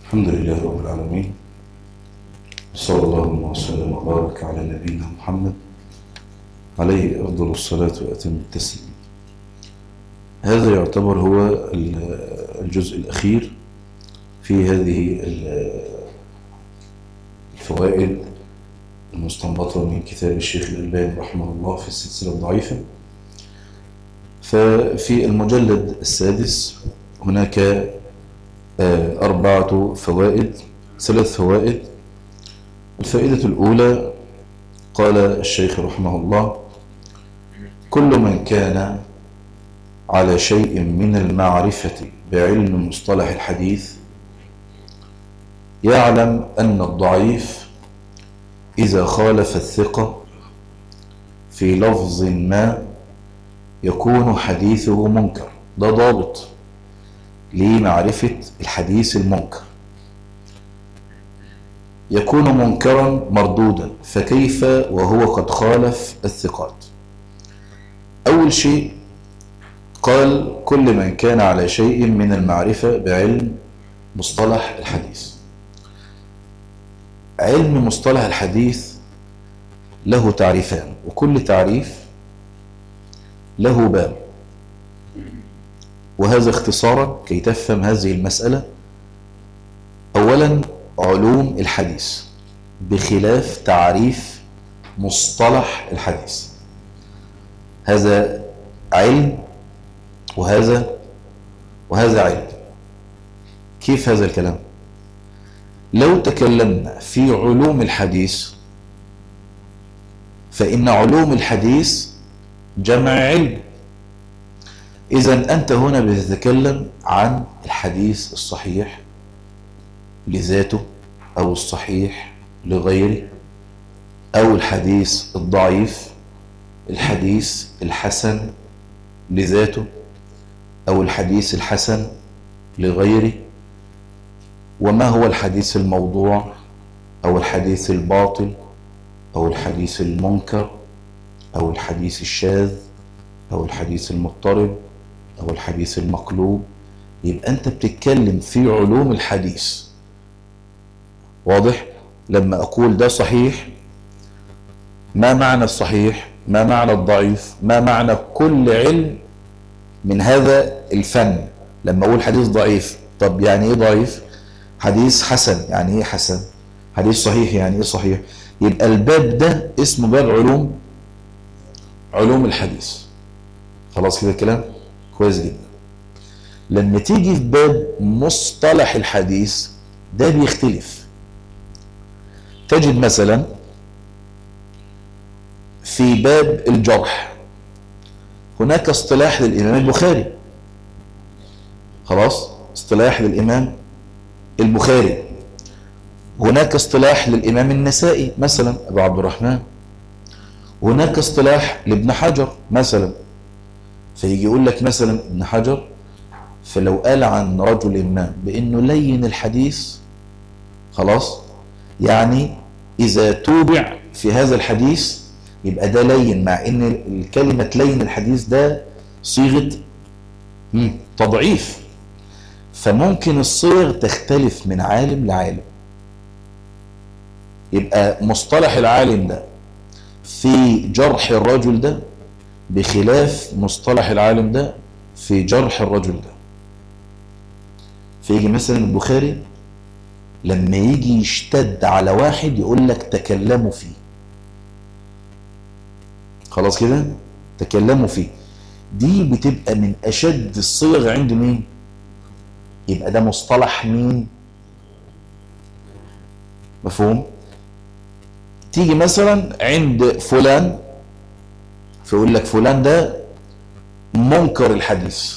الحمد لله رب العالمين صلى الله وسلم وبارك على نبينا محمد عليه أفضل الصلاة وأتم التسليم هذا يعتبر هو الجزء الأخير في هذه الفوائد المستنبطة من كتاب الشيخ الألباني رحمه الله في السلسلة الضعيفة ففي المجلد السادس هناك أربعة فوائد ثلاث فوائد الفائدة الأولى قال الشيخ رحمه الله كل من كان على شيء من المعرفة بعلم مصطلح الحديث يعلم أن الضعيف إذا خالف الثقة في لفظ ما يكون حديثه منكر ده ضابط لمعرفة الحديث المنكر يكون منكرا مردودا فكيف وهو قد خالف الثقات أول شيء قال كل من كان على شيء من المعرفة بعلم مصطلح الحديث علم مصطلح الحديث له تعريفان وكل تعريف له باب وهذا اختصارا كي تفهم هذه المسألة أولا علوم الحديث بخلاف تعريف مصطلح الحديث هذا علم وهذا وهذا علم كيف هذا الكلام لو تكلمنا في علوم الحديث فإن علوم الحديث جمع علم إذا أنت هنا بتتكلم عن الحديث الصحيح لذاته أو الصحيح لغيره أو الحديث الضعيف الحديث الحسن لذاته أو الحديث الحسن لغيره وما هو الحديث الموضوع أو الحديث الباطل أو الحديث المنكر أو الحديث الشاذ أو الحديث المضطرب أو الحديث المقلوب يبقى أنت بتتكلم في علوم الحديث واضح لما أقول ده صحيح ما معنى الصحيح ما معنى الضعيف ما معنى كل علم من هذا الفن لما أقول حديث ضعيف طب يعني إيه ضعيف حديث حسن يعني إيه حسن حديث صحيح يعني إيه صحيح يبقى الباب ده اسمه باب علوم علوم الحديث خلاص كده الكلام كويس جدا لما تيجي في باب مصطلح الحديث ده بيختلف تجد مثلا في باب الجرح هناك اصطلاح للإمام البخاري خلاص اصطلاح للإمام البخاري هناك اصطلاح للإمام النسائي مثلا أبو عبد الرحمن هناك اصطلاح لابن حجر مثلا فيجي يقول لك مثلا ابن حجر فلو قال عن رجل ما بأنه لين الحديث خلاص يعني إذا توبع في هذا الحديث يبقى ده لين مع ان الكلمة لين الحديث ده صيغة تضعيف فممكن الصيغ تختلف من عالم لعالم يبقى مصطلح العالم ده في جرح الرجل ده بخلاف مصطلح العالم ده في جرح الرجل ده فيجي مثلا البخاري لما يجي يشتد على واحد يقول لك تكلموا فيه خلاص كده تكلموا فيه دي بتبقى من أشد الصيغ عند مين يبقى ده مصطلح مين مفهوم تيجي مثلا عند فلان فيقول لك فلان ده منكر الحديث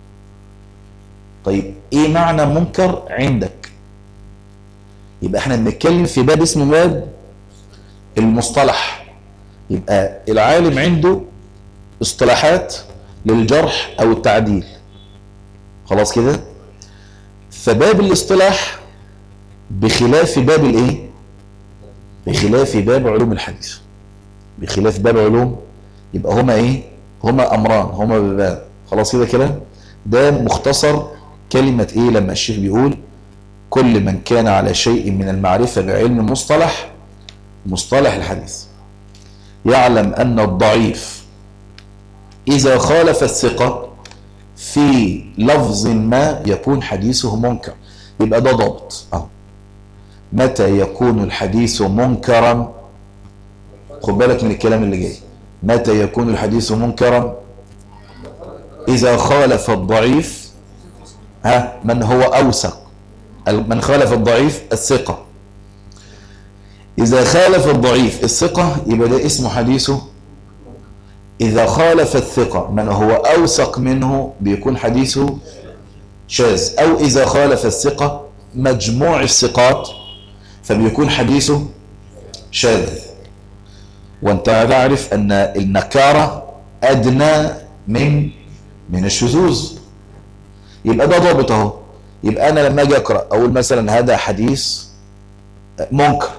طيب ايه معنى منكر عندك يبقى احنا بنتكلم في باب اسمه باب المصطلح يبقى العالم عنده اصطلاحات للجرح او التعديل خلاص كده فباب الاصطلاح بخلاف باب الايه بخلاف باب علوم الحديث بخلاف باب علوم يبقى هما ايه هما امران هما بابان خلاص كده كده ده مختصر كلمة ايه لما الشيخ بيقول كل من كان على شيء من المعرفة بعلم مصطلح مصطلح الحديث يعلم أن الضعيف إذا خالف الثقة في لفظ ما يكون حديثه منكر يبقى ده ضابط أهو متى يكون الحديث منكرا خد بالك من الكلام اللي جاي متى يكون الحديث منكرا إذا خالف الضعيف ها من هو أوثق من خالف الضعيف الثقة إذا خالف الضعيف الثقة يبقى ده اسمه حديثه إذا خالف الثقة من هو أوثق منه بيكون حديثه شاذ أو إذا خالف الثقة مجموع الثقات فبيكون حديثه شاذ وانت تعرف أن النكارة أدنى من من الشذوذ يبقى ده ضابط اهو يبقى أنا لما أجي أقرأ أقول مثلا هذا حديث منكر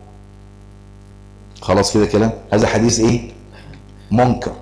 خلاص كده كلام هذا حديث ايه منكر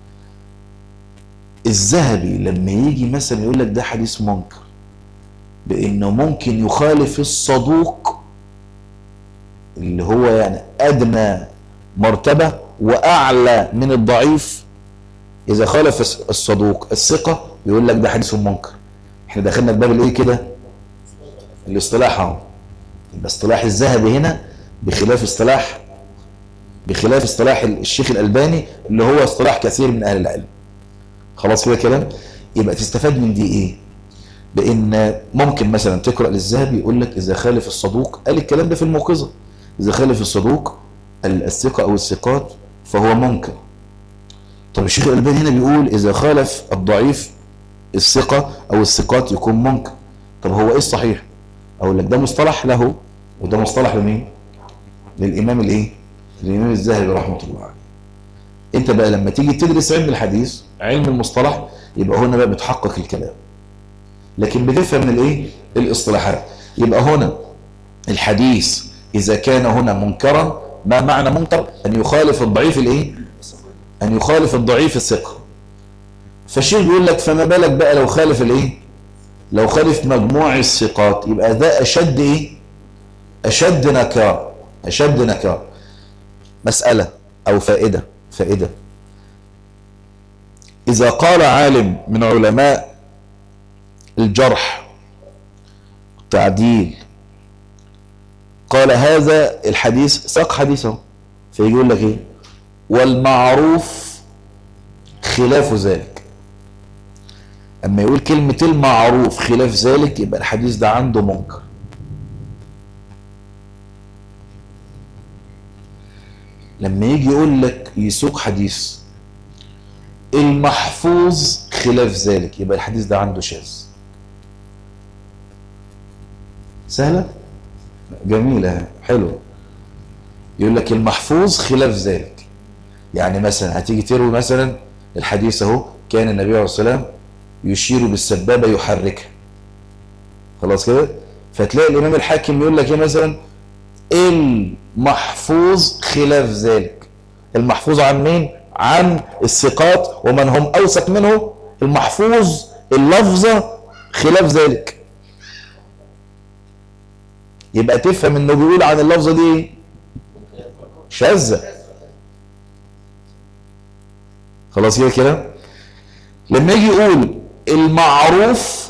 الذهبي لما يجي مثلا يقول لك ده حديث منكر بانه ممكن يخالف الصدوق اللي هو يعني ادنى مرتبة واعلى من الضعيف اذا خالف الصدوق الثقة يقول لك ده حديث منكر احنا دخلنا الباب الايه كده الاصطلاح اهو يبقى اصطلاح الذهبي هنا بخلاف اصطلاح بخلاف اصطلاح الشيخ الألباني اللي هو اصطلاح كثير من أهل العلم خلاص كده كلام يبقى تستفاد من دي ايه بان ممكن مثلا تقرأ للذهبي يقول لك اذا خالف الصدوق قال الكلام ده في الموقظة اذا خالف الصدوق الثقة او الثقات فهو منكر طب الشيخ الألباني هنا بيقول اذا خالف الضعيف الثقة او الثقات يكون منكر طب هو ايه الصحيح اقول لك ده مصطلح له وده مصطلح لمين للامام الايه الإمام الذهبي رحمة الله عليه انت بقى لما تيجي تدرس علم الحديث علم المصطلح يبقى هنا بقى بتحقق الكلام لكن بتفهم الايه الاصطلاحات يبقى هنا الحديث اذا كان هنا منكرا ما معنى منكر ان يخالف الضعيف الايه ان يخالف الضعيف الثقه فالشيخ بيقول لك فما بالك بقى لو خالف الايه لو خالف مجموع الثقات يبقى ده اشد ايه اشد نكار اشد نكار مسألة أو فائدة فائدة إذا قال عالم من علماء الجرح التعديل قال هذا الحديث ساق حديثه فيجي يقول لك ايه والمعروف خلاف ذلك اما يقول كلمة المعروف خلاف ذلك يبقى الحديث ده عنده منكر لما يجي يقول لك يسوق حديث المحفوظ خلاف ذلك يبقى الحديث ده عنده شاذ سهلة جميلة حلوة يقول لك المحفوظ خلاف ذلك يعني مثلا هتيجي تروي مثلا الحديث اهو كان النبي عليه الصلاة والسلام يشير بالسبابة يحركها خلاص كده فتلاقي الامام الحاكم يقول لك ايه مثلا المحفوظ خلاف ذلك المحفوظ عن مين عن الثقات ومن هم اوثق منه المحفوظ اللفظة خلاف ذلك يبقى تفهم انه بيقول عن اللفظة دي شاذة خلاص كده كده لما يجي يقول المعروف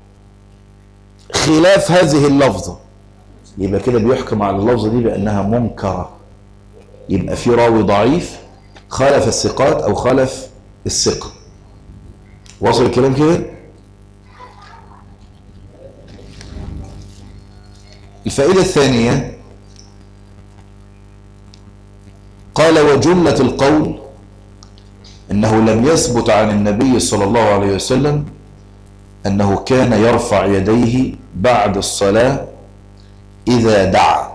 خلاف هذه اللفظة يبقى كده بيحكم على اللفظة دي بأنها منكرة يبقى في راوي ضعيف خالف الثقات أو خالف الثقة واصل الكلام كده الفائدة الثانية قال وجملة القول انه لم يثبت عن النبي صلى الله عليه وسلم انه كان يرفع يديه بعد الصلاة اذا دعا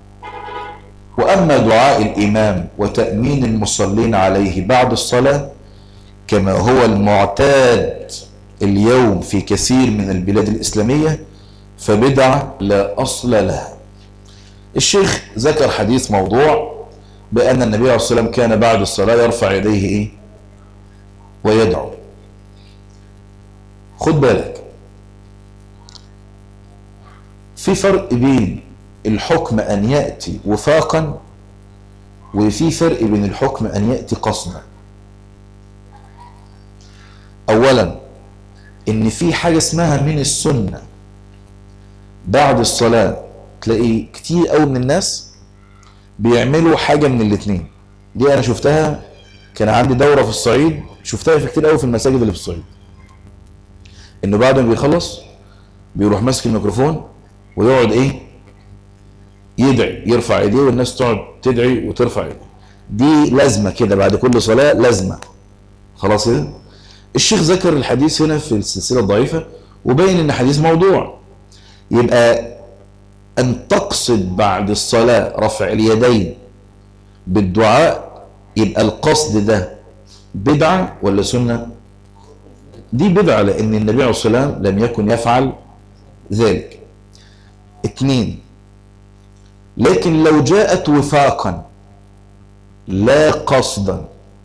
واما دعاء الامام وتأمين المصلين عليه بعد الصلاة كما هو المعتاد اليوم في كثير من البلاد الاسلامية فبدعة لا اصل لها الشيخ ذكر حديث موضوع بأن النبي عليه الصلاة والسلام كان بعد الصلاة يرفع يديه إيه؟ ويدعو خد بالك في فرق بين الحكم أن يأتي وفاقا وفي فرق بين الحكم أن يأتي قصدا أولا إن في حاجة اسمها من السنة بعد الصلاة تلاقي كتير قوي من الناس بيعملوا حاجة من الاتنين دي أنا شفتها كان عندي دورة في الصعيد شفتها في كتير قوي في المساجد اللي في الصعيد إنه بعد ما بيخلص بيروح ماسك الميكروفون ويقعد إيه يدعي يرفع ايديه والناس تقعد تدعي وترفع ايديه دي لازمه كده بعد كل صلاه لازمه خلاص كده الشيخ ذكر الحديث هنا في السلسله الضعيفه وبين ان حديث موضوع يبقى ان تقصد بعد الصلاه رفع اليدين بالدعاء يبقى القصد ده بدعه ولا سنه دي بدعه لان النبي عليه الصلاه والسلام لم يكن يفعل ذلك اثنين لكن لو جاءت وفاقا لا قصدا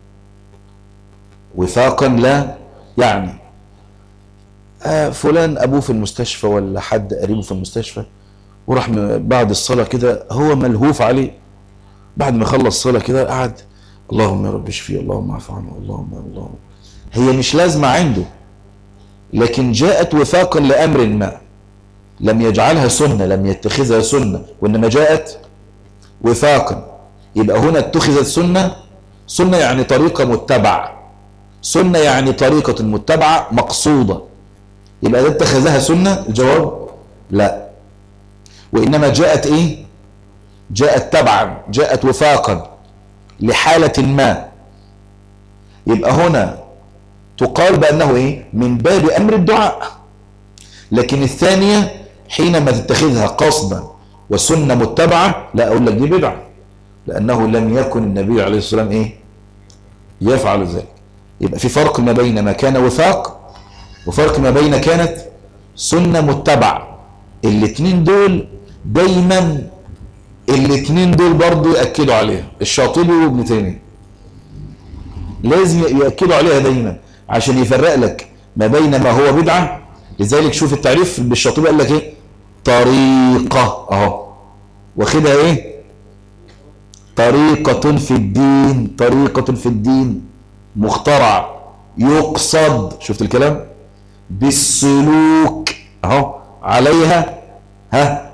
وفاقا لا يعني آه فلان ابوه في المستشفى ولا حد قريبه في المستشفى وراح بعد الصلاة كده هو ملهوف عليه بعد ما خلص الصلاة كده قعد اللهم يا رب اشفيه اللهم اعف عنه اللهم اللهم هي مش لازمة عنده لكن جاءت وفاقا لأمر ما لم يجعلها سنة لم يتخذها سنة وإنما جاءت وفاقا يبقى هنا اتخذت سنة سنة يعني طريقة متبعة سنة يعني طريقة متبعة مقصودة يبقى ده اتخذها سنة الجواب لا وإنما جاءت إيه جاءت تبعا جاءت وفاقا لحالة ما يبقى هنا تقال بأنه إيه من باب أمر الدعاء لكن الثانية حينما تتخذها قصدا وسنة متبعة لا أقول لك دي بدعة لأنه لم يكن النبي عليه الصلاة والسلام إيه يفعل ذلك يبقى في فرق ما بين ما كان وفاق وفرق ما بين كانت سنة متبعة الاثنين دول دايما الاثنين دول برضو يأكدوا عليها الشاطبي وابن تيمية لازم يأكدوا عليها دايما عشان يفرق لك ما بين ما هو بدعة لذلك شوف التعريف بالشاطبي قال لك ايه طريقة اهو واخدها ايه طريقة في الدين طريقة في الدين مخترع يقصد شفت الكلام بالسلوك اهو عليها ها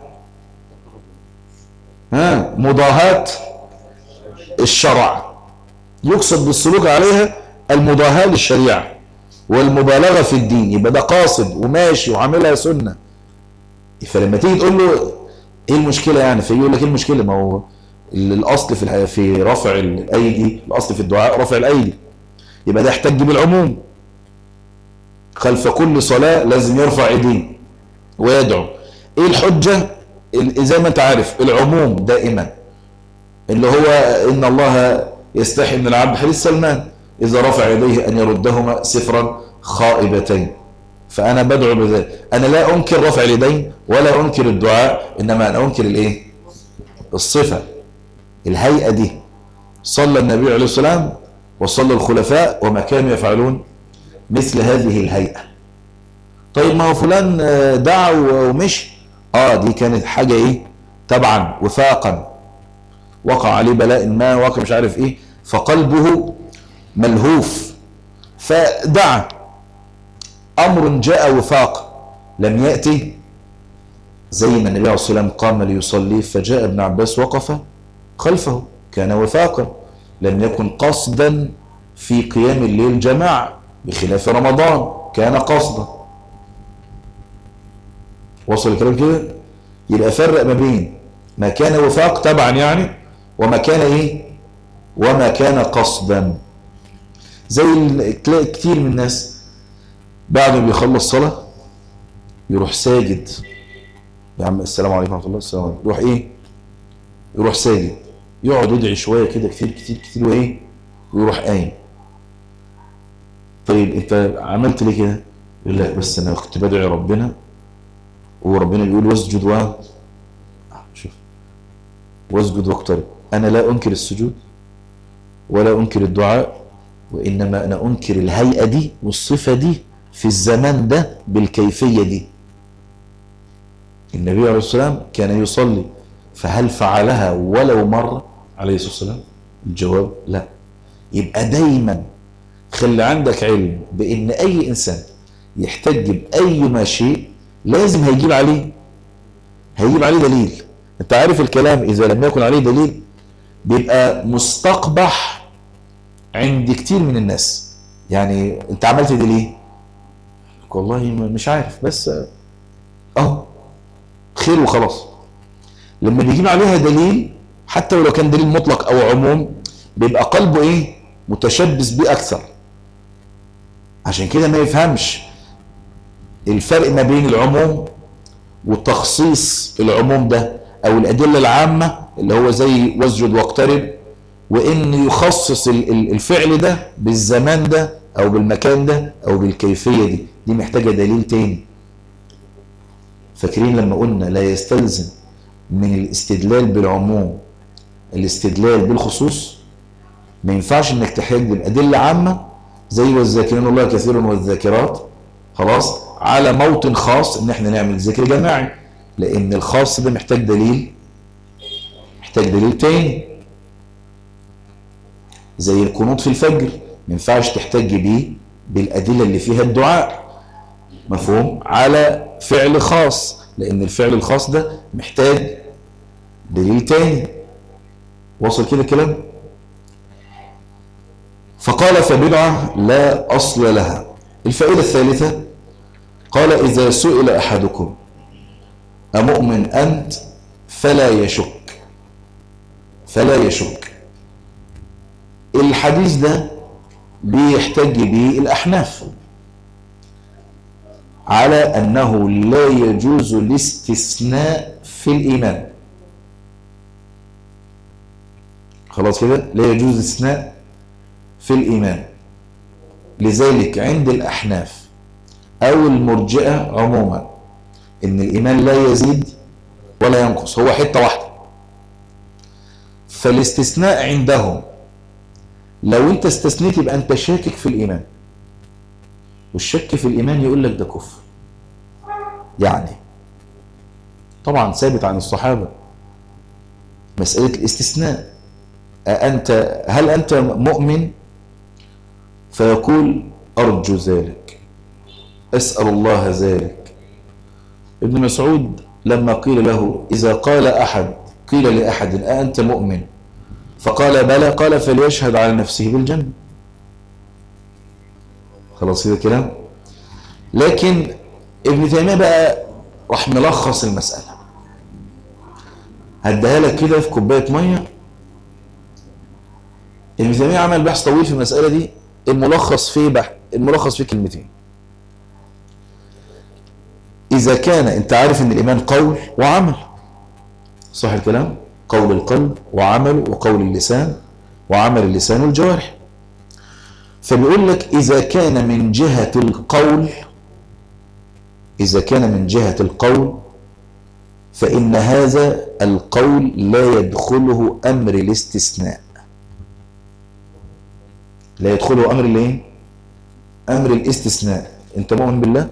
ها مضاهاة الشرع يقصد بالسلوك عليها المضاهاة للشريعة والمبالغة في الدين يبقى ده قاصد وماشي وعاملها سنة فلما تيجي تقول له ايه المشكلة يعني فيقول لك ايه المشكلة ما هو الاصل في في رفع الايدي الاصل في الدعاء رفع الايدي يبقى ده يحتج بالعموم خلف كل صلاة لازم يرفع ايديه ويدعو ايه الحجة زي ما انت عارف العموم دائما اللي هو ان الله يستحي من العبد حديث سلمان اذا رفع يديه ان يردهما سفرا خائبتين فانا بدعو بذلك انا لا انكر رفع اليدين ولا انكر الدعاء انما انا انكر الايه الصفة الهيئة دي صلى النبي عليه السلام وصلى الخلفاء وما كانوا يفعلون مثل هذه الهيئة طيب ما هو فلان دعا ومشي اه دي كانت حاجة ايه طبعا وفاقا وقع عليه بلاء ما وقع مش عارف ايه فقلبه ملهوف فدعا امر جاء وفاق لم يأتي زي ما النبي عليه الصلاة والسلام قام ليصلي فجاء ابن عباس وقف خلفه كان وفاقا لم يكن قصدا في قيام الليل جماعة بخلاف رمضان كان قصدا وصل الكلام كده يبقى فرق ما بين ما كان وفاق طبعا يعني وما كان ايه وما كان قصدا زي تلاقي كتير من الناس بعد ما بيخلص صلاة يروح ساجد يا عم السلام عليكم ورحمة الله السلام عليكم يروح ايه يروح ساجد يقعد يدعي شوية كده كتير كتير كتير وايه ويروح قايم طيب انت عملت ليه كده يقول لك بس انا كنت بدعي ربنا وربنا بيقول واسجد و شوف واسجد واقترب انا لا انكر السجود ولا انكر الدعاء وانما انا انكر الهيئة دي والصفة دي في الزمان ده بالكيفية دي النبي عليه الصلاة والسلام كان يصلي فهل فعلها ولو مرة عليه الصلاة والسلام الجواب لا يبقى دايما خلي عندك علم بان اي انسان يحتج باي ما شيء لازم هيجيب عليه هيجيب عليه دليل انت عارف الكلام اذا لم يكن عليه دليل بيبقى مستقبح عند كتير من الناس يعني انت عملت دي ليه والله مش عارف بس اه خير وخلاص لما بيجيب عليها دليل حتى ولو كان دليل مطلق او عموم بيبقى قلبه ايه متشبث بيه اكثر عشان كده ما يفهمش الفرق ما بين العموم وتخصيص العموم ده او الادله العامه اللي هو زي واسجد واقترب وان يخصص الفعل ده بالزمان ده او بالمكان ده او بالكيفيه دي دي محتاجه دليل تاني فاكرين لما قلنا لا يستلزم من الاستدلال بالعموم الاستدلال بالخصوص ما ينفعش انك تحتاج بالادله عامه زي والذاكرين الله كثيرا والذاكرات خلاص على موطن خاص ان احنا نعمل ذكر جماعي لان الخاص ده محتاج دليل محتاج دليل تاني زي القنوط في الفجر ما ينفعش تحتج بيه بالادله اللي فيها الدعاء مفهوم على فعل خاص لان الفعل الخاص ده محتاج دليل تاني وصل كده الكلام فقال فبدعة لا أصل لها الفائدة الثالثة قال إذا سئل أحدكم أمؤمن أنت فلا يشك فلا يشك الحديث ده بيحتج به الأحناف على أنه لا يجوز الاستثناء في الإيمان خلاص كده لا يجوز الاستثناء في الإيمان لذلك عند الأحناف أو المرجئة عموما إن الإيمان لا يزيد ولا ينقص هو حتة واحدة فالاستثناء عندهم لو انت استثنيت يبقى انت شاكك في الإيمان والشك في الإيمان يقول لك ده كفر يعني طبعا ثابت عن الصحابة مسألة الاستثناء أنت هل أنت مؤمن فيقول أرجو ذلك أسأل الله ذلك ابن مسعود لما قيل له إذا قال أحد قيل لأحد أأنت مؤمن فقال بلى قال فليشهد على نفسه بالجنة خلاص كده كلام لكن ابن تيمية بقى راح ملخص المسألة هديها لك كده في كوباية مية ابن تيمية عمل بحث طويل في المسألة دي الملخص فيه بحث الملخص فيه كلمتين إذا كان أنت عارف أن الإيمان قول وعمل صح الكلام قول القلب وعمل وقول اللسان وعمل اللسان والجوارح فبيقول لك إذا كان من جهة القول إذا كان من جهة القول فإن هذا القول لا يدخله أمر الاستثناء لا يدخله أمر الايه أمر الاستثناء أنت مؤمن بالله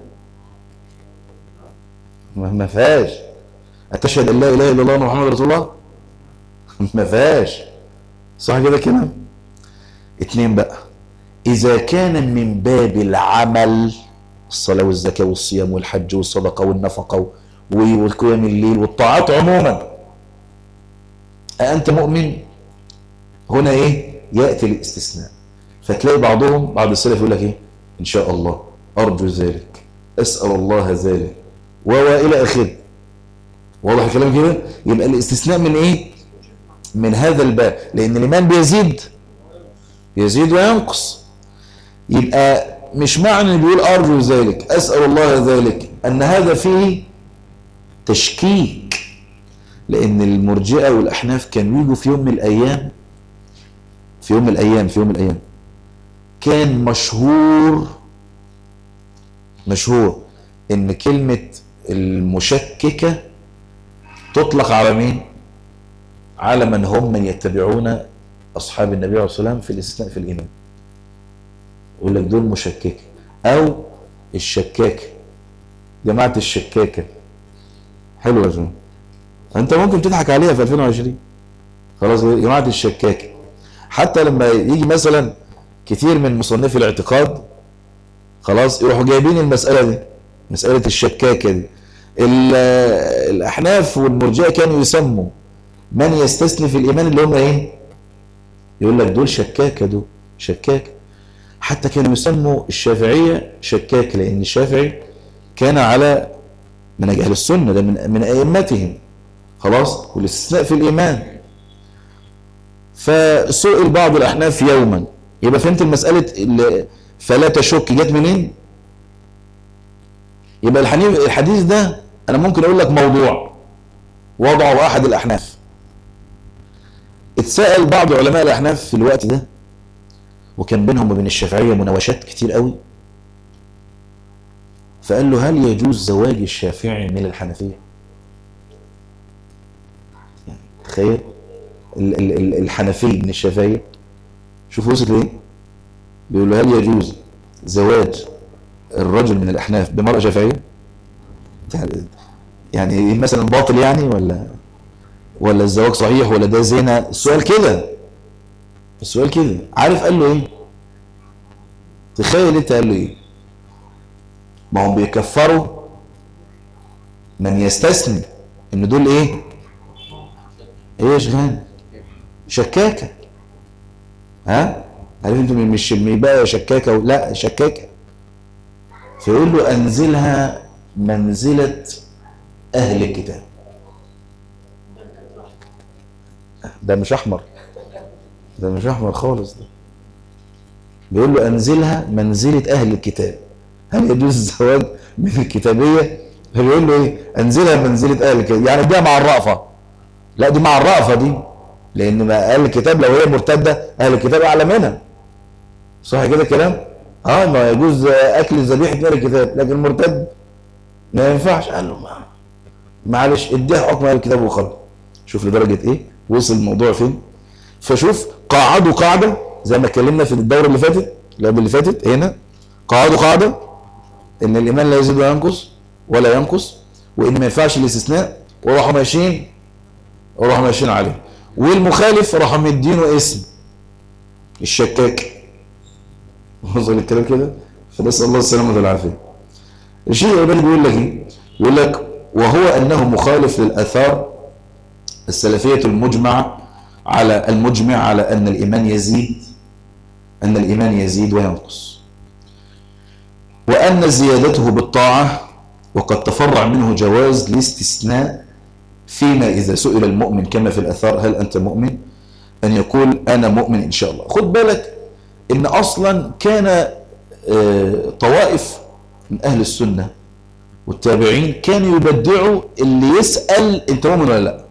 ما فيهاش أتشهد أن لا إله إلا الله محمد رسول الله ما فيهاش صح كده كده اتنين بقى إذا كان من باب العمل الصلاة والزكاة والصيام والحج والصدقة والنفقة والقيام الليل والطاعات عموما أأنت مؤمن هنا إيه يأتي الاستثناء فتلاقي بعضهم بعض السلف يقول لك إيه إن شاء الله أرجو ذلك أسأل الله ذلك وإلى آخره واضح الكلام كده يبقى الاستثناء من إيه من هذا الباب لأن الإيمان بيزيد يزيد وينقص يبقى مش معنى ان بيقول ارجو ذلك اسال الله ذلك ان هذا فيه تشكيك لان المرجئه والاحناف كانوا يجوا في يوم من الايام في يوم من الايام في يوم من الايام كان مشهور مشهور ان كلمه المشككه تطلق على مين على من هم من يتبعون اصحاب النبي عليه الصلاه والسلام في الاستثناء في الايمان يقول لك دول مشككه او الشكاكه جماعه الشكاكه حلو يا شباب انت ممكن تضحك عليها في 2020 خلاص يا جماعه الشكاك حتى لما يجي مثلا كتير من مصنفي الاعتقاد خلاص يروحوا جايبين المساله دي مساله الشكاكه دي ال- الاحناف والمرجئه كانوا يسموا من يستثني في الايمان اللي هم ايه يقول لك دول شكاكه دول شكاكه حتى كانوا يسموا الشافعيه شكاك لان الشافعي كان على منهج اهل السنه ده من من ائمتهم خلاص والاستثناء في الايمان فسئل بعض الاحناف يوما يبقى فهمت المساله اللي فلا تشك جت منين يبقى الحديث الحديث ده انا ممكن اقول لك موضوع وضعه احد الاحناف اتسال بعض علماء الاحناف في الوقت ده وكان بينهم وبين الشافعيه مناوشات كتير قوي فقال له هل يجوز زواج الشافعي من الحنفيه يعني تخيل ال- ال- ال- الحنفي من الشافعيه شوف وصل لايه بيقول له هل يجوز زواج الرجل من الاحناف بمرأة شافعية يعني- يعني مثلا باطل يعني ولا ولا الزواج صحيح ولا ده زنا السؤال كده السؤال كده عارف قال له ايه تخيل انت قال له ايه ما هم بيكفروا من يستثني ان دول ايه ايه يا شيخان شكاكه ها عارف انتوا مش بقى شكاكه و- لا شكاكه فيقول له انزلها منزله اهل الكتاب ده مش احمر ده مش احمر خالص ده بيقول له انزلها منزله اهل الكتاب هل يجوز الزواج من الكتابيه فبيقول له ايه انزلها منزله اهل الكتاب يعني دي مع الرأفه لا دي مع الرأفه دي لان ما اهل الكتاب لو هي مرتده اهل الكتاب اعلى منها صح كده الكلام اه ما يجوز اكل ذبيحه اهل الكتاب لكن المرتد ما ينفعش قال له ما معلش اديها حكم اهل الكتاب وخلاص شوف لدرجه ايه وصل الموضوع فين فشوف قاعدوا قاعده زي ما اتكلمنا في الدوره اللي فاتت اللي قبل اللي فاتت هنا قاعدوا قاعده ان الايمان لا يزيد ولا ينقص ولا ينقص وان ما ينفعش الاستثناء وراحوا ماشيين وراحوا ماشيين عليه والمخالف راحوا مدينه اسم الشكاك وصل الكلام كده فنسال الله السلامه والعافيه الشيخ الالباني بيقول لك ايه يقول لك وهو انه مخالف للاثار السلفيه المجمع على المجمع على ان الايمان يزيد ان الايمان يزيد وينقص وان زيادته بالطاعه وقد تفرع منه جواز الاستثناء فيما اذا سئل المؤمن كما في الاثار هل انت مؤمن ان يقول انا مؤمن ان شاء الله خد بالك ان اصلا كان آه، طوائف من اهل السنه والتابعين كانوا يبدعوا اللي يسال انت مؤمن ولا لا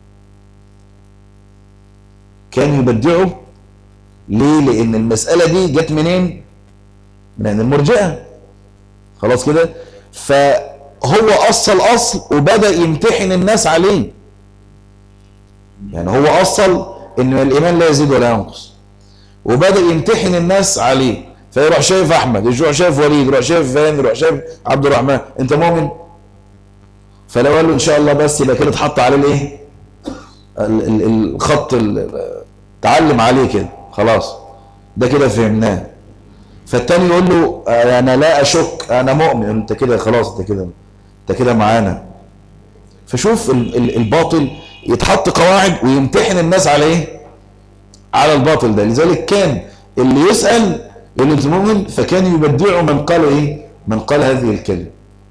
كانوا يبدعوا ليه لان المساله دي جت منين من المرجئه خلاص كده فهو اصل اصل وبدا يمتحن الناس عليه يعني هو اصل ان الايمان لا يزيد ولا ينقص وبدا يمتحن الناس عليه فيروح شايف احمد يروح شايف وليد يروح شايف فلان يروح شايف عبد الرحمن انت مؤمن فلو قال له ان شاء الله بس يبقى كده اتحط عليه الايه ال- ال- الخط ال- تعلم عليه كده خلاص ده كده فهمناه فالتاني يقول له آه، انا لا اشك انا مؤمن انت كده خلاص انت كده انت كده معانا فشوف ال- ال- الباطل يتحط قواعد ويمتحن الناس على ايه على الباطل ده لذلك كان اللي يسأل يقول له انت مؤمن فكان يبدعه من قال ايه من قال هذه الكلمة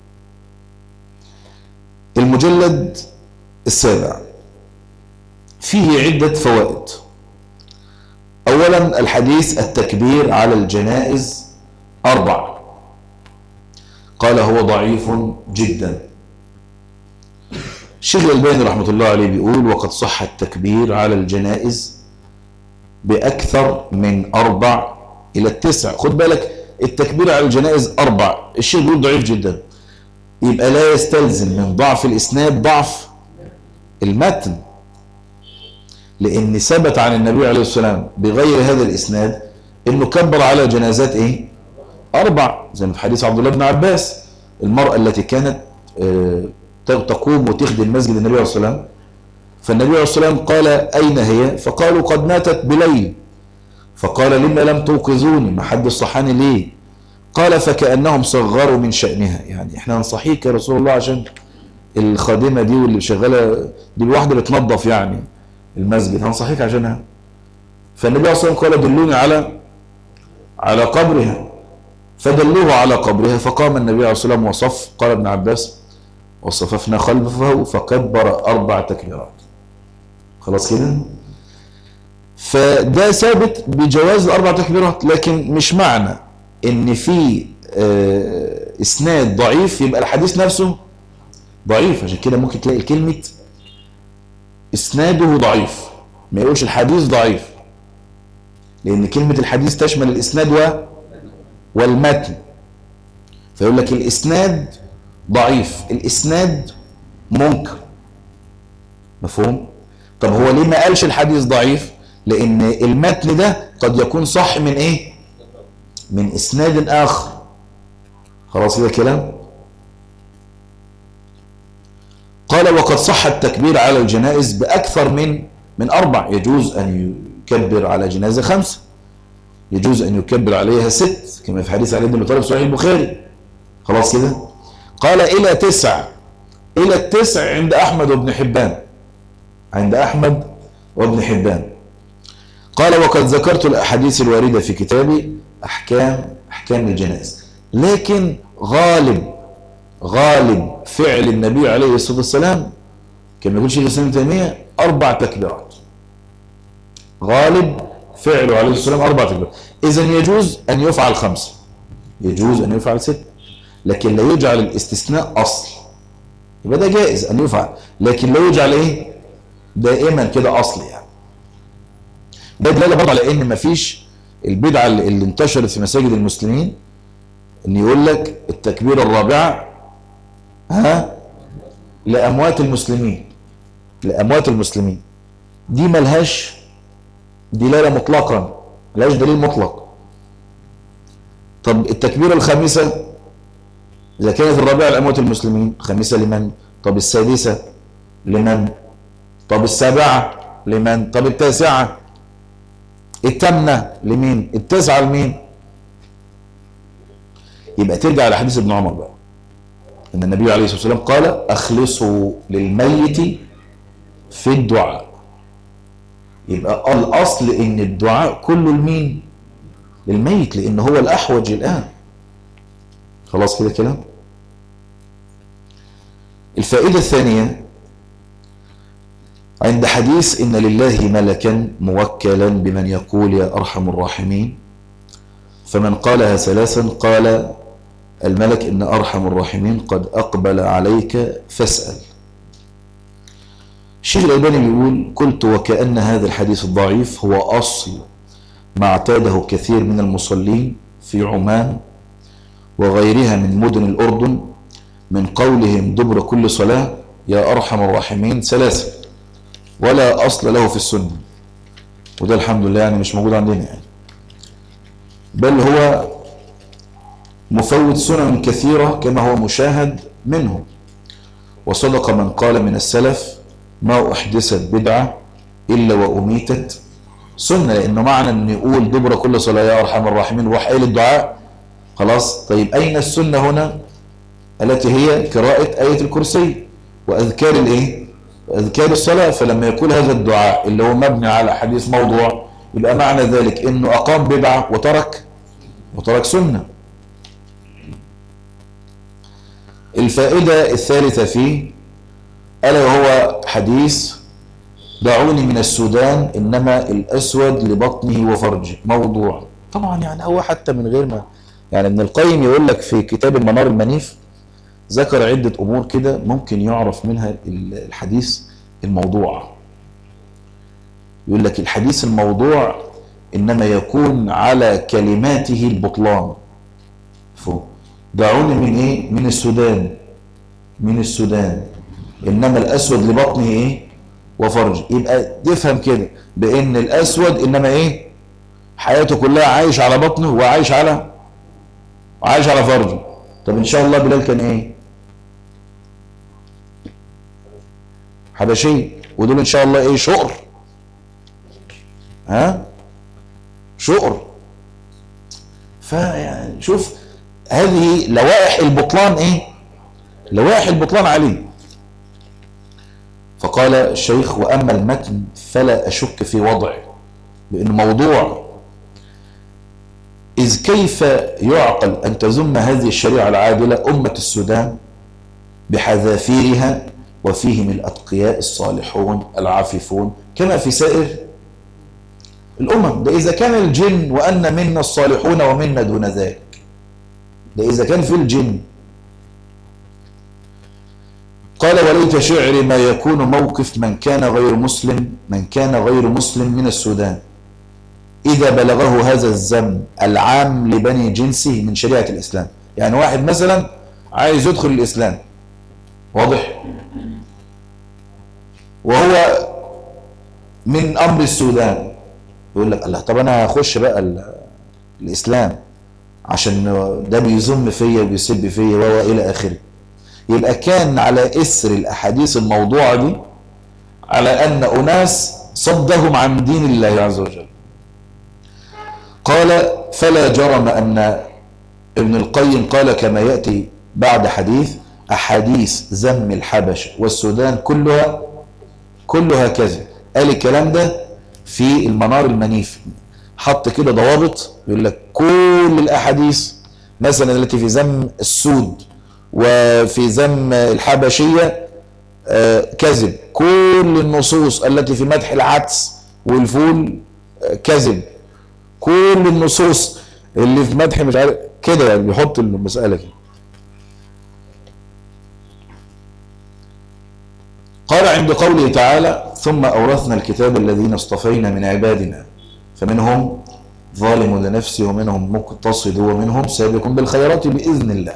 المجلد السابع فيه عدة فوائد اولا الحديث التكبير على الجنائز اربع قال هو ضعيف جدا الشيخ الألباني رحمة الله عليه بيقول وقد صح التكبير على الجنائز بأكثر من أربع إلى التسع خد بالك التكبير على الجنائز أربع الشيخ بيقول ضعيف جدا يبقى لا يستلزم من ضعف الإسناد ضعف المتن لأن ثبت عن النبي عليه السلام بغير هذا الإسناد إنه كبر على جنازات إيه أربع زي ما في حديث عبد الله بن عباس المرأة التي كانت آه، تقوم وتخدم مسجد النبي عليه الصلاة والسلام فالنبي عليه الصلاة والسلام قال أين هي فقالوا قد ماتت بليل فقال لما لم توقظوني ما حد صحاني ليه قال فكأنهم صغروا من شأنها يعني احنا نصحيك يا رسول الله عشان الخادمة دي واللي شغالة دي الواحدة بتنظف يعني المسجد هنصحيك عشانها فالنبي عليه الصلاة والسلام قال دلوني على على قبرها فدلوه على قبرها فقام النبي عليه الصلاة والسلام وصف قال ابن عباس وصففنا خلفه فكبر أربع تكبيرات خلاص كده فده ثابت بجواز الأربع تكبيرات لكن مش معنى ان في آه، اسناد ضعيف يبقى الحديث نفسه ضعيف عشان كده ممكن تلاقي كلمة اسناده ضعيف ما يقولش الحديث ضعيف لان كلمة الحديث تشمل الاسناد و والمتن فيقول لك الاسناد ضعيف الاسناد منكر مفهوم طب هو ليه ما قالش الحديث ضعيف لان المتن ده قد يكون صح من ايه من اسناد اخر خلاص كده كلام قال وقد صح التكبير على الجنائز باكثر من من اربع يجوز ان يكبر على جنازه خمسه يجوز ان يكبر عليها ست كما في حديث علي بن ابي طالب صحيح البخاري خلاص كده قال الى تسع الى التسع عند احمد وابن حبان عند احمد وابن حبان قال وقد ذكرت الاحاديث الوارده في كتابي احكام احكام الجنائز لكن غالب غالب فعل النبي عليه الصلاه والسلام كما يقول شيخ الاسلام ابن تيميه اربع تكبيرات غالب فعله عليه الصلاه والسلام اربع تكبيرات اذا يجوز ان يفعل خمسه يجوز ان يفعل ست لكن لا يجعل الاستثناء اصل يبقى ده جائز ان يفعل لكن لا يجعل ايه دائما كده اصل يعني ده دلاله برضه على ان مفيش البدعه اللي اللي انتشرت في مساجد المسلمين ان يقول لك التكبيره الرابعه ها لاموات المسلمين لاموات المسلمين دي ملهاش دلاله مطلقا ملهاش دليل مطلق طب التكبيره الخامسه اذا كانت الرابعه لاموات المسلمين الخامسه لمن طب السادسه لمن طب السابعه لمن طب التاسعه التامنة لمين التسعة لمين يبقى ترجع لحديث ابن عمر بقى ان النبي عليه الصلاة والسلام قال اخلصوا للميت في الدعاء يبقى الاصل ان الدعاء كله لمين للميت لان هو الاحوج الان خلاص كده كلام الفائدة الثانية عند حديث إن لله ملكا موكلا بمن يقول يا أرحم الراحمين فمن قالها ثلاثا قال الملك إن أرحم الراحمين قد أقبل عليك فاسأل الشيخ الألباني بيقول قلت وكأن هذا الحديث الضعيف هو أصل ما اعتاده كثير من المصلين في عمان وغيرها من مدن الأردن من قولهم دبر كل صلاة يا أرحم الراحمين ثلاثة ولا أصل له في السنة وده الحمد لله يعني مش موجود عندنا يعني بل هو مفوت سنن كثيرة كما هو مشاهد منهم وصدق من قال من السلف ما أحدثت بدعة إلا وأميتت سنة لأنه معنى أن يقول دبر كل صلاة يا أرحم الراحمين وروح قايل الدعاء خلاص طيب أين السنة هنا التي هي قراءة آية الكرسي وأذكار الإيه أذكار الصلاة فلما يقول هذا الدعاء اللي هو مبني على حديث موضوع يبقى معنى ذلك انه اقام بدعة وترك وترك سنة الفائدة الثالثة فيه ألا وهو حديث دعوني من السودان إنما الأسود لبطنه وفرجه موضوع طبعا يعني هو حتى من غير ما يعني ابن القيم يقول لك في كتاب المنار المنيف ذكر عدة أمور كده ممكن يعرف منها الحديث الموضوع يقول لك الحديث الموضوع إنما يكون على كلماته البطلان فوق دعوني من إيه؟ من السودان من السودان إنما الأسود لبطنه إيه؟ وفرج يبقى تفهم كده بأن الأسود إنما إيه؟ حياته كلها عايش على بطنه وعايش على وعايش على فرجه طب إن شاء الله بلال كان إيه؟ حبشيه ودول ان شاء الله ايه شقر ها شقر فيعني شوف هذه لوائح البطلان ايه لوائح البطلان عليه فقال الشيخ واما المتن فلا اشك في وضعه لان موضوع إذ كيف يعقل أن تزم هذه الشريعة العادلة أمة السودان بحذافيرها وفيهم الأتقياء الصالحون العاففون كما في سائر الأمم ده إذا كان الجن وأن منا الصالحون ومنا دون ذلك ده إذا كان في الجن قال وليت شعري ما يكون موقف من كان غير مسلم من كان غير مسلم من السودان إذا بلغه هذا الذم العام لبني جنسه من شريعة الإسلام يعني واحد مثلا عايز يدخل الإسلام واضح وهو من أمر السودان يقول لك الله طب أنا هخش بقى الإسلام عشان ده بيذم فيا وبيسب فيا وهو إلى آخره يبقى كان على إثر الأحاديث الموضوعة دي على أن أناس صدهم عن دين الله عز وجل قال فلا جرم أن ابن القيم قال كما يأتي بعد حديث أحاديث ذم الحبش والسودان كلها كلها كذب قال الكلام ده في المنار المنيف حط كده ضوابط يقول لك كل الأحاديث مثلا التي في ذم السود وفي ذم الحبشية كذب كل النصوص التي في مدح العدس والفول كذب كل النصوص اللي في مدح مش عارف كده يعني بيحط المسألة كده قال عند قوله تعالى ثم أورثنا الكتاب الذين اصطفينا من عبادنا فمنهم ظالم لنفسه ومنهم مقتصد ومنهم سابق بالخيرات بإذن الله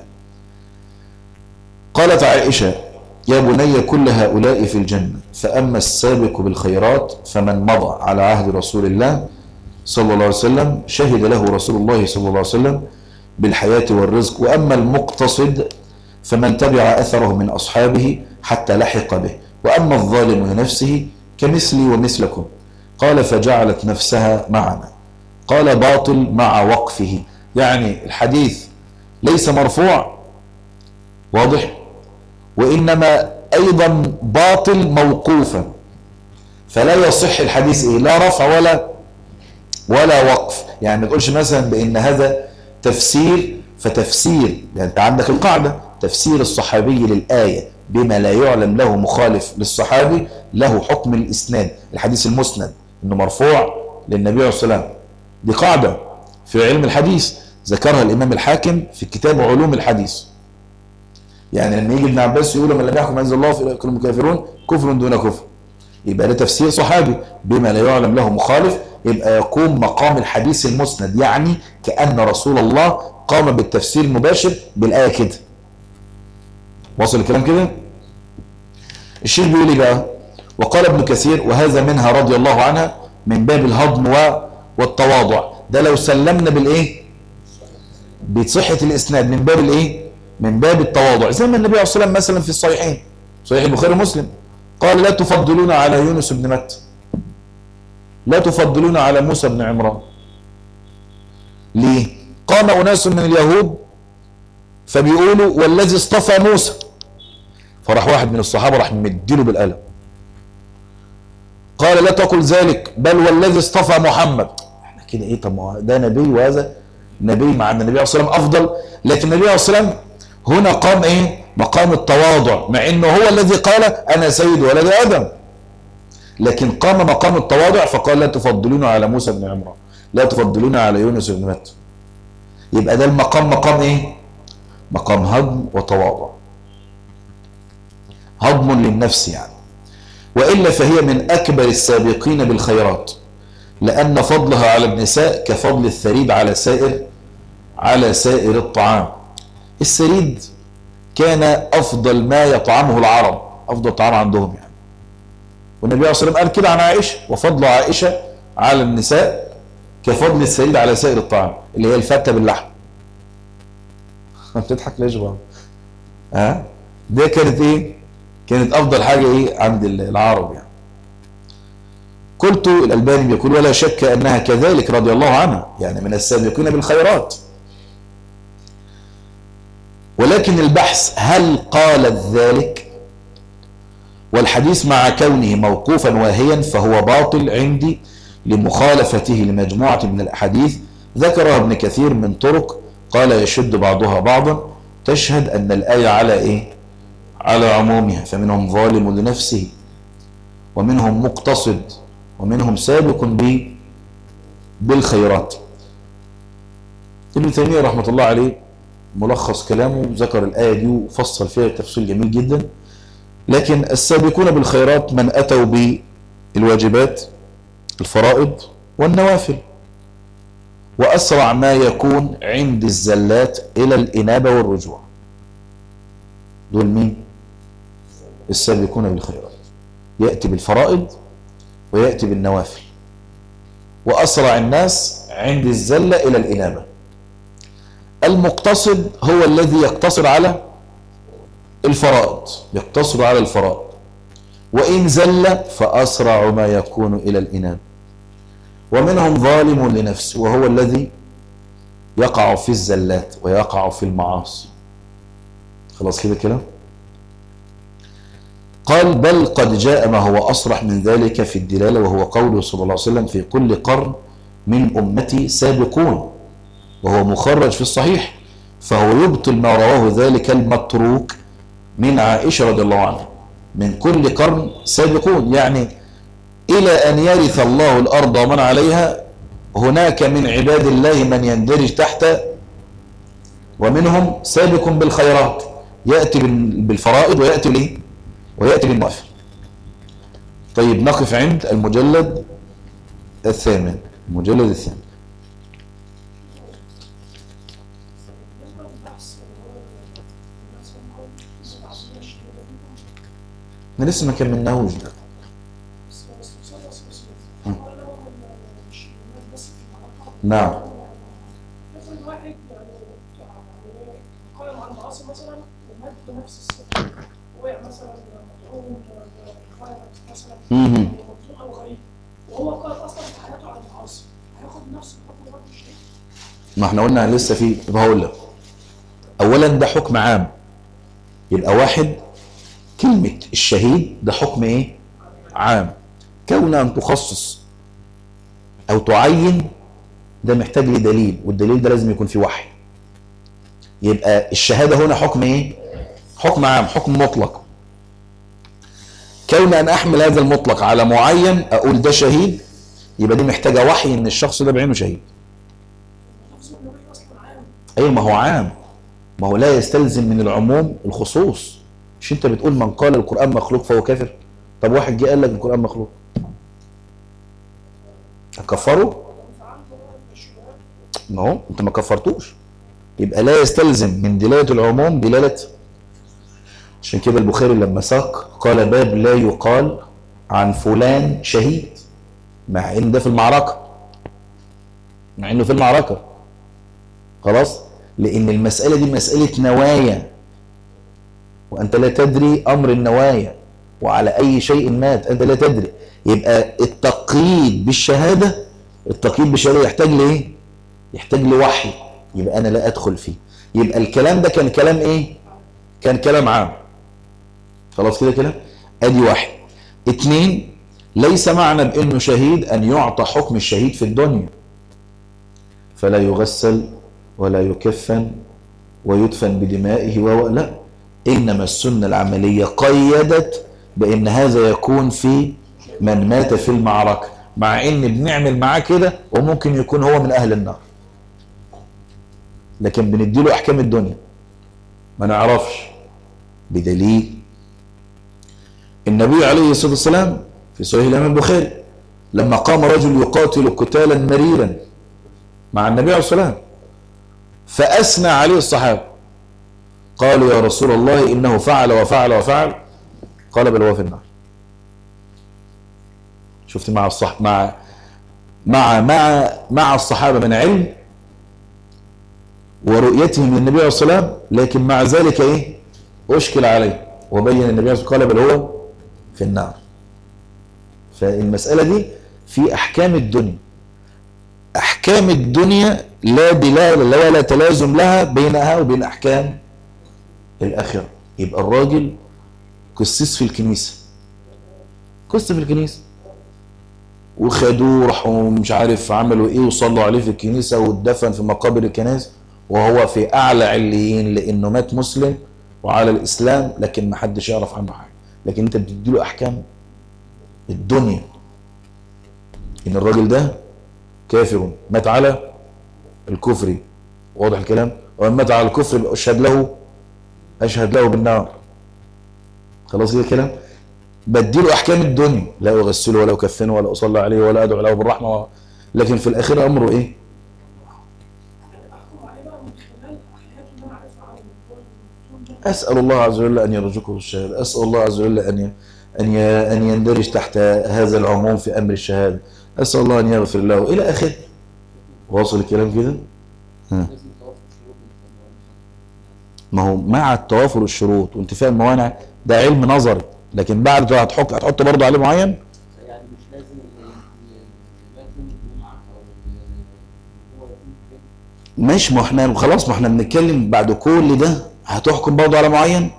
قالت عائشة يا بني كل هؤلاء في الجنة فأما السابق بالخيرات فمن مضى على عهد رسول الله صلى الله عليه وسلم شهد له رسول الله صلى الله عليه وسلم بالحياة والرزق وأما المقتصد فمن تبع أثره من أصحابه حتى لحق به وأما الظالم لنفسه كمثلي ومثلكم قال فجعلت نفسها معنا قال باطل مع وقفه يعني الحديث ليس مرفوع واضح وإنما أيضا باطل موقوفا فلا يصح الحديث إيه لا رفع ولا ولا وقف يعني ما تقولش مثلا بان هذا تفسير فتفسير يعني انت عندك القاعده تفسير الصحابي للايه بما لا يعلم له مخالف للصحابي له حكم الاسناد الحديث المسند انه مرفوع للنبي عليه الصلاه والسلام دي قاعده في علم الحديث ذكرها الامام الحاكم في كتاب علوم الحديث يعني لما يجي ابن عباس يقول من لم يحكم انزل الله في كل الكافرون كفر دون كفر يبقى ده تفسير صحابي بما لا يعلم له مخالف يبقى يقوم مقام الحديث المسند يعني كأن رسول الله قام بالتفسير المباشر بالآية كده وصل الكلام كده الشيخ بيقول ايه بقى وقال ابن كثير وهذا منها رضي الله عنها من باب الهضم والتواضع ده لو سلمنا بالايه بصحة الاسناد من باب الايه من باب التواضع زي ما النبي عليه الصلاة والسلام مثلا في الصحيحين صحيح البخاري ومسلم قال لا تفضلون على يونس بن متى لا تفضلون على موسى بن عمران ليه قام أناس من اليهود فبيقولوا والذي اصطفى موسى فراح واحد من الصحابة راح مديله بالقلم قال لا تقل ذلك بل والذي اصطفى محمد احنا كده ايه طب ده نبي وهذا نبي مع ان النبي عليه الصلاه والسلام افضل لكن النبي عليه الصلاه والسلام هنا قام ايه مقام التواضع مع انه هو الذي قال انا سيد ولد ادم لكن قام مقام التواضع فقال لا تفضلون على موسى بن عمران لا تفضلون على يونس بن متى يبقى ده المقام مقام ايه مقام هضم وتواضع هضم للنفس يعني وإلا فهي من أكبر السابقين بالخيرات لأن فضلها على النساء كفضل الثريد على سائر على سائر الطعام الثريد كان أفضل ما يطعمه العرب أفضل طعام عندهم يعني والنبي عليه الصلاة والسلام قال كده عن عائشة وفضل عائشة على النساء كفضل الثريد على سائر الطعام اللي هي الفتة باللحم بتضحك ليش بقى ها دي كانت ايه كانت افضل حاجة ايه عند العرب يعني قلت الألباني بيقول ولا شك أنها كذلك رضي الله عنها يعني من السابقين بالخيرات ولكن البحث هل قالت ذلك والحديث مع كونه موقوفا واهيا فهو باطل عندي لمخالفته لمجموعة من الأحاديث ذكرها ابن كثير من طرق قال يشد بعضها بعضا تشهد أن الآية على إيه على عمومها فمنهم ظالم لنفسه ومنهم مقتصد ومنهم سابق ب بالخيرات ابن تيمية رحمة الله عليه ملخص كلامه ذكر الآية دي وفصل فيها تفصيل جميل جدا لكن السابقون بالخيرات من أتوا بالواجبات الفرائض والنوافل وأسرع ما يكون عند الزلات إلى الإنابة والرجوع دول مين؟ السابقون بالخيرات يأتي بالفرائض ويأتي بالنوافل وأسرع الناس عند الزلة إلى الإنابة المقتصد هو الذي يقتصر على الفرائض يقتصر على الفرائض وإن زل فأسرع ما يكون إلى الإنابة ومنهم ظالم لنفسه وهو الذي يقع في الزلات ويقع في المعاصي خلاص كده كلام قال بل قد جاء ما هو أصرح من ذلك في الدلالة وهو قوله صلى الله عليه وسلم في كل قرن من أمتي سابقون وهو مخرج في الصحيح فهو يبطل ما رواه ذلك المتروك من عائشة رضي الله عنها من كل قرن سابقون يعني إلى أن يرث الله الأرض ومن عليها هناك من عباد الله من يندرج تحت ومنهم سابق بالخيرات يأتي بالفرائض ويأتي بالإيه؟ ويأتي بالنوافل طيب نقف عند المجلد الثامن المجلد الثامن احنا لسه ما كملناهوش ده نعم مهم. وهو قال اصلا في حياته على المعاصي هياخد نفس الحكم برضه الشيء ما احنا قلنا لسه في طب هقول لك اولا ده حكم عام يبقى واحد كلمة الشهيد ده حكم ايه عام كون ان تخصص او تعين ده محتاج لدليل والدليل ده لازم يكون فيه وحي يبقى الشهادة هنا حكم ايه حكم عام حكم مطلق كون ان احمل هذا المطلق على معين اقول ده شهيد يبقى دي محتاجة وحي ان الشخص ده بعينه شهيد نفس النبي اصلا عام ايوه ما هو عام ما هو لا يستلزم من العموم الخصوص مش انت بتقول من قال القرآن مخلوق فهو كافر طب واحد جه قال لك القرآن مخلوق هكفره ما هو انت ما كفرتوش يبقى لا يستلزم من دلالة العموم دلالة عشان كده البخاري لما ساق قال باب لا يقال عن فلان شهيد مع ان ده في المعركة مع انه في المعركة خلاص لان المسألة دي مسألة نوايا وانت لا تدري امر النوايا وعلى اي شيء مات انت لا تدري يبقى التقييد بالشهادة التقييد بالشهادة يحتاج لايه يحتاج لوحي يبقى انا لا ادخل فيه يبقى الكلام ده كان كلام ايه كان كلام عام خلاص كده كده ادي واحد اتنين ليس معنى بانه شهيد ان يعطى حكم الشهيد في الدنيا فلا يغسل ولا يكفن ويدفن بدمائه و لا انما السنه العمليه قيدت بان هذا يكون في من مات في المعركه مع ان بنعمل معاه كده وممكن يكون هو من اهل النار لكن بنديله احكام الدنيا ما نعرفش بدليل النبي عليه الصلاه والسلام في صحيح الامام البخاري لما قام رجل يقاتل قتالا مريرا مع النبي عليه الصلاه والسلام فاثنى عليه الصحابه قالوا يا رسول الله انه فعل وفعل وفعل قال بل هو في النار شفت مع الصح مع مع مع مع الصحابه من علم ورؤيتهم للنبي عليه الصلاه والسلام لكن مع ذلك ايه اشكل عليه وبين النبي صلى الله عليه وسلم قال بل هو في النار فالمسألة دي في أحكام الدنيا أحكام الدنيا لا دلالة ولا تلازم لها بينها وبين أحكام الآخرة يبقى الراجل قسيس في الكنيسة قس في الكنيسة وخدوه راحوا مش عارف عملوا ايه وصلوا عليه في الكنيسة واتدفن في مقابر الكنائس وهو في أعلى عليين لأنه مات مسلم وعلى الإسلام لكن ما حدش يعرف عنه حاجة لكن أنت بتديله أحكام الدنيا إن الراجل ده كافر مات على الكفر واضح الكلام ومن مات على الكفر يبقى أشهد له أشهد له بالنار خلاص كده الكلام بديله أحكام الدنيا لا أغسله ولا أكفنه ولا أصلي عليه ولا أدعو له بالرحمة و... لكن في الآخرة أمره إيه احكم عليه بقى من خلال احياته اللي انا عارفها عنه الدكتور ده أسأل الله عز وجل أن يرزقه الشهادة أسأل الله عز وجل أن ي... أن ي... أن يندرج تحت هذا العموم في أمر الشهادة أسأل الله أن يغفر له إلى آخره واصل الكلام كده ها. ما هو مع التوافر الشروط وانتفاء الموانع ده علم نظري لكن بعد ده هتحط هتحط برضه عليه معين يعني مش لازم يبقى يوم الجمعة أو هو يكون كده ماشي ما احنا خلاص ما احنا بنتكلم بعد كل ده هتحكم برضه على معين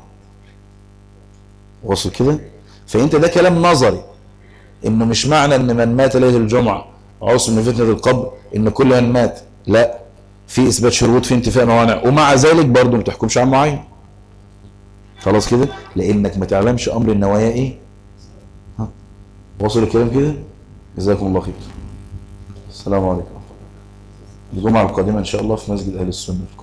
واصل كده فانت ده كلام نظري انه مش معنى ان من مات ليله الجمعه عصم من فتنه القبر ان كل من مات لا في اثبات شروط في انتفاء موانع ومع ذلك برضه ما تحكمش على معين خلاص كده لانك ما تعلمش امر النوايا ايه ها واصل الكلام كده جزاكم الله خير السلام عليكم الجمعه القادمه ان شاء الله في مسجد اهل السنه